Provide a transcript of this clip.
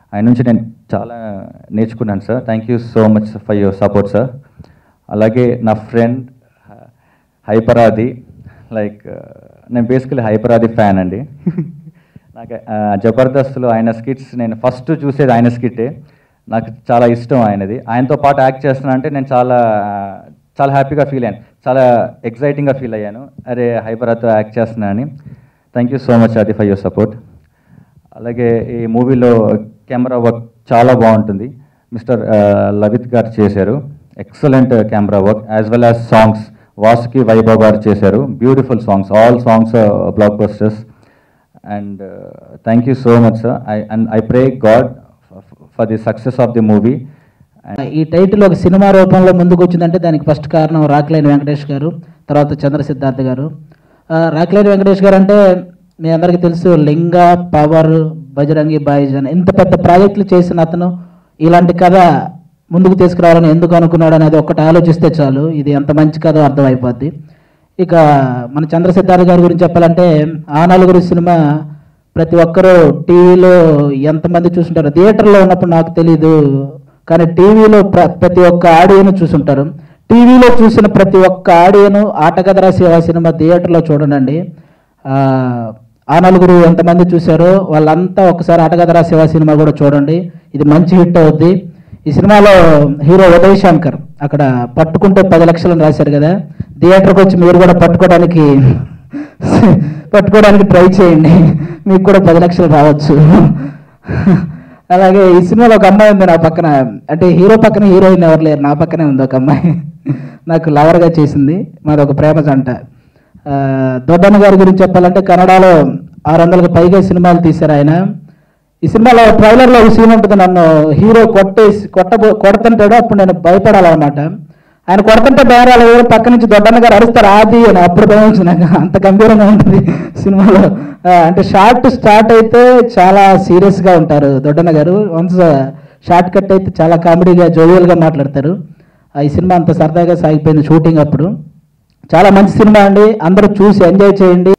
ఆయన నుంచి నేను చాలా నేర్చుకున్నాను sir thank you so much for your support sir అలాగే నా ఫ్రెండ్ హైపరాది లైక్ నేను బేసికలీ హైపరాది ఫ్యాన్ అండి నాకు ఆ, జబర్దస్త్లో ఆయన స్కిట్స్ నేను ఫస్ట్ చూసేది ఆయన స్కిట్టే నాకు చాలా ఇష్టం ఆయనది ఆయనతో పాటు యాక్ట్ చేస్తున్నా అంటే నేను చాలా చాలా హ్యాపీగా ఫీల్ అయ్యాను చాలా ఎక్సైటింగ్గా ఫీల్ అయ్యాను అరే హైపరాతో యాక్ట్ చేస్తున్నా అని థ్యాంక్ యూ సో మచ్ అది ఫర్ యువర్ సపోర్ట్ అలాగే ఈ మూవీలో కెమెరా వర్క్ చాలా బాగుంటుంది మిస్టర్ లవిత్ గారు చేశారు excellent camera work as well as songs Vasuki Vaibhav గారు చేశారు beautiful songs all songs blockbusters and thank you so much sir I and I pray God for the success of the movie ఈ title ఒక సినిమా రూపంలో ముందుకు వచ్చిందంటే దానికి first కారణం రాక్లైన్ వెంకటేష్ గారు తర్వాత చంద్ర సిద్ధార్థ్ గారు ఆ, రాక్లైన్ వెంకటేష్ గారు అంటే మీ అందరికీ తెలుసు లింగ పవర్ బజరంగి బాయ్స్ అని ఇంత పెద్ద ప్రాజెక్టులు చేసిన అతను ఇలాంటి కథ ముందుకు తీసుకురావాలని ఎందుకు అనుకున్నాడు అనేది ఒక్కటి ఆలోచిస్తే చాలు ఇది ఎంత మంచి కథ అర్థమైపోద్ది ఇక మన చంద్ర సిద్ధార్థ్ గారి గురించి చెప్పాలంటే ఆ నలుగురు సినిమా ప్రతి ఒక్కరూ టీవీలో ఎంతమంది చూసుంటారు థియేటర్లో ఉన్నప్పుడు నాకు తెలీదు కానీ టీవీలో ప్ర ప్రతి ఒక్క ఆడియోను చూసుంటారు టీవీలో చూసిన ప్రతి ఒక్క ఆడియోను ఆటగదరా శివ సినిమా థియేటర్లో చూడండి ఆ, ఆ నలుగురు ఎంతమంది చూశారో వాళ్ళంతా ఒకసారి ఆటగదరా శివ సినిమా కూడా చూడండి ఇది మంచి హిట్ అవుద్ది ఈ సినిమాలో హీరో ఉదయ్ శంకర్ అక్కడ పట్టుకుంటే పది లక్షలను రాశారు కదా థియేటర్కి వచ్చి మీరు కూడా పట్టుకోవడానికి పట్టుకోవడానికి ట్రై చేయండి మీకు కూడా పది లక్షలు రావచ్చు అలాగే ఈ సినిమాలో ఒక అమ్మాయి ఉంది నా పక్కన అంటే హీరో పక్కన హీరోయిన్ ఎవరు లేరు నా పక్కనే ఉంది ఒక అమ్మాయి నాకు లవర్గా చేసింది మాది ఒక ప్రేమ జంట ఆ, దొడ్డన్న గారి గురించి చెప్పాలంటే కన్నడలో ఆరు వందలకు పైగా సినిమాలు తీశారు ఆయన ఈ సినిమాలో ట్రైలర్లో ఒక సీన్ ఉంటుంది నన్ను హీరో కొట్టేసి కొట్టబో కొడుతుంటాడు అప్పుడు నేను భయపడాలన్నమాట ఆయన కొడుతుంటే బేరాలు ఎవరు పక్క నుంచి దొడ్డన్న గారు అరుస్తారు ఆది అని అప్పుడు భయం నాకు అంత గంభీరంగా ఉంటుంది సినిమాలో ఆ, అంటే షార్ట్ స్టార్ట్ అయితే చాలా సీరియస్గా ఉంటారు దొడ్డన్న గారు వన్స్ షార్ట్ కట్ అయితే చాలా కామెడీగా జోవియల్గా మాట్లాడతారు ఆ, ఈ సినిమా అంత సరదాగా సాగిపోయింది షూటింగ్ అప్పుడు చాలా మంచి సినిమా అండి అందరూ చూసి ఎంజాయ్ చేయండి